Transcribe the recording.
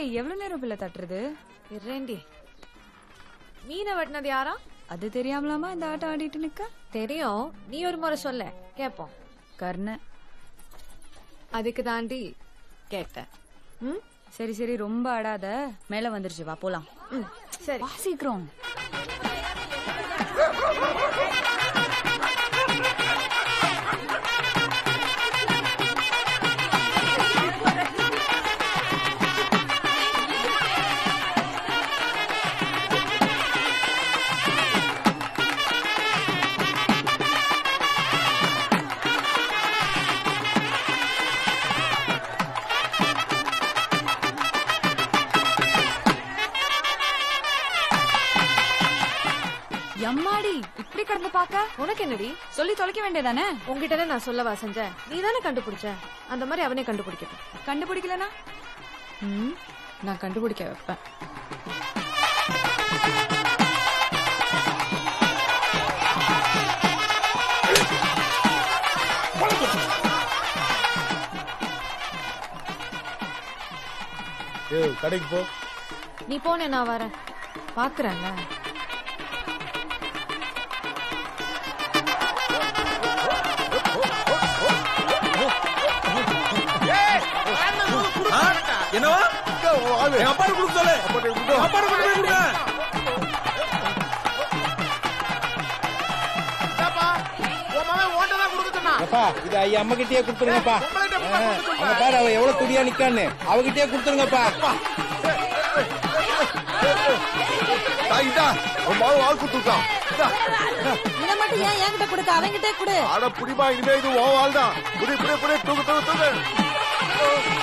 ஏய் எவ்வளவு நேரம் பிள்ளை தட்டுறது இரேண்டி மீனை வெட்டினது யாரா அது தெரியாமலாமா இந்த ஆட்டம் ஆடிட்டு நிக்க தெரியும் நீ ஒரு முறை சொல்ல கேப்போம் கர்ண அதுக்கு தாண்டி கேட்டேன் ம் சரி சரி ரொம்ப ஆடாத மேல வந்துருச்சு வா போலாம் ம் சரி வா சீக்கிரம் எம்மாடி இப்படி கடந்து பாக்க உனக்கு என்னடி சொல்லி தொலைக்க வேண்டியதானே உங்ககிட்ட நான் சொல்லவா செஞ்சேன் நீ தானே கண்டுபிடிச்ச அந்த மாதிரி அவனே கண்டுபிடிக்கட்டும் கண்டுபிடிக்கலனா ம் நான் கண்டுபிடிக்க வைப்பேன் ஏய் கடைக்கு போ நீ போனே நான் வரேன் பாக்குறேன்ல என்னவா எங்க அப்பா கொடுக்க சொல்லு அப்பா கொடுக்க அப்பா இது ஐயா அம்மா கிட்டயே கொடுத்துருங்கப்பா அங்க பாரு அவ எவ்வளவு துடியா நிக்கான்னு அவகிட்டயே கொடுத்துருங்கப்பா இதா உன் மாவு ஆள் கொடுத்துருக்கான் இதை மட்டும் ஏன் என்கிட்ட கொடுக்க அவங்கிட்டே கொடு ஆட புடிமா இனிமே இது ஓ வாழ் தான் புடி புடி புடி தூக்கு தூக்கு தூக்கு